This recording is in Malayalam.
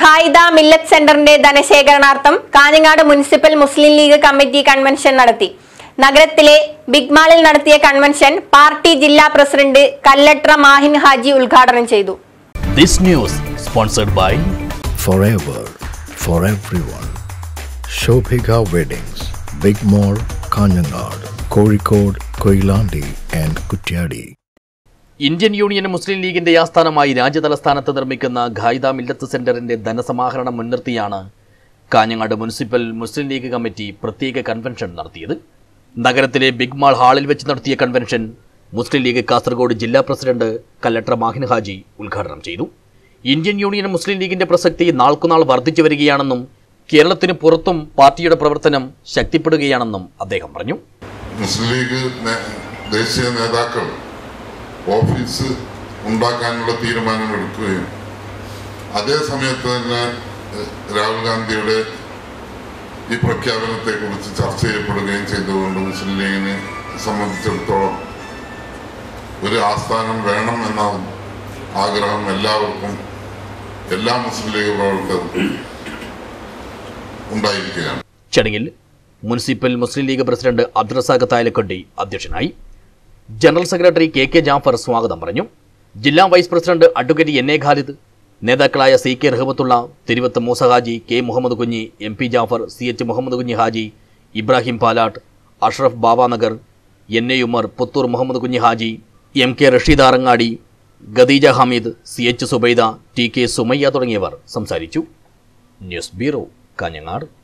ഖായിദ മില്ലത്ത് സെന്ററിന്റെ ധനശേഖരണാർത്ഥം Kanhangad municipal Muslim League committee convention നടത്തി നഗരത്തിലെ ബിഗ് മാളിൽ നടത്തിയ കൺവെൻഷൻ പാർട്ടി ജില്ലാ പ്രസിഡന്റ് കല്ലട്ര മാഹിൻ ഹാജി ഉദ്ഘാടനം ചെയ്തു This news sponsored by forever for everyone. Shobhika Weddings, Big Mall, Kanyanad, Kozhikode, Koilandi and Kutyadi. Indian union Muslim ലീഗിന്റെ ആസ്ഥാനമായി രാജ്യതലസ്ഥാനത്ത് നിർമ്മിക്കുന്ന ഖായിദ മില്ലത്ത് സെന്ററിന്റെ ധനസമാഹരണം മുൻനിർത്തിയാണ് Kanhangad municipal Muslim League committee പ്രത്യേക കൺവെൻഷൻ നടത്തിയത് നഗരത്തിലെ ബിഗ് മാൾ ഹാളിൽ വെച്ച് നടത്തിയ കൺവെൻഷൻ മുസ്ലിം ലീഗ് കാസർഗോഡ് ജില്ലാ പ്രസിഡന്റ് കല്ലട്ര മാഹിൻ ഹാജി ഉദ്ഘാടനം ചെയ്തു ഇന്ത്യൻ യൂണിയൻ മുസ്ലിം ലീഗിന്റെ പ്രസക്തി നാൾക്കുനാൾ വർദ്ധിച്ചു വരികയാണെന്നും കേരളത്തിന് പുറത്തും പാർട്ടിയുടെ പ്രവർത്തനം ശക്തിപ്പെടുകയാണെന്നും അദ്ദേഹം പറഞ്ഞു മുസ്ലിം ലീഗ് നേ- ദേശീയ നേതാക്കൾ ഓഫീസ് ഉണ്ടാക്കാനുള്ള തീരുമാനം എടുക്കുകയും അതേ സമയത്ത് തന്നെ ഏഹ്, രാഹുൽ ഗാന്ധിയുടെ ഈ പ്രഖ്യാപനത്തെ കുറിച്ച് ചർച്ച ചെയ്യപ്പെടുകയും ചെയ്തുകൊണ്ട് മുസ്ലിം ലീഗിനെ സംബന്ധിച്ചിടത്തോളം ഒരു ആസ്ഥാനം വേണം എന്ന ആഗ്രഹം എല്ലാവർക്കും എല്ലാ മുസ്ലിം ലീഗ് പ്രവർത്തകർക്കും ഉണ്ടായിരിക്കുകയാണ് ചടങ്ങിൽ municipal Muslim League president Abdurazak Thayalakkandi അധ്യക്ഷനായി general secretary K K Jafar സ്വാഗതം പറഞ്ഞു ജില്ലാ vice president advocate N A Khalid നേതാക്കളായ C K Rahmathulla Thiruvath Moosa Haji K Muhammad Kunhi M P Jafar C H Muhammad Kunhi Haji Ibrahim Palatt Ashraf Babanagar N A Umar Puthur Muhammad Kunhi Haji M K Rasheed Arangadi Khadeeja Hameed C H Subaida T K Sumayya തുടങ്ങിയവർ സംസാരിച്ചു ന്യൂസ് ബ്യൂറോ കാഞ്ഞങ്ങാട്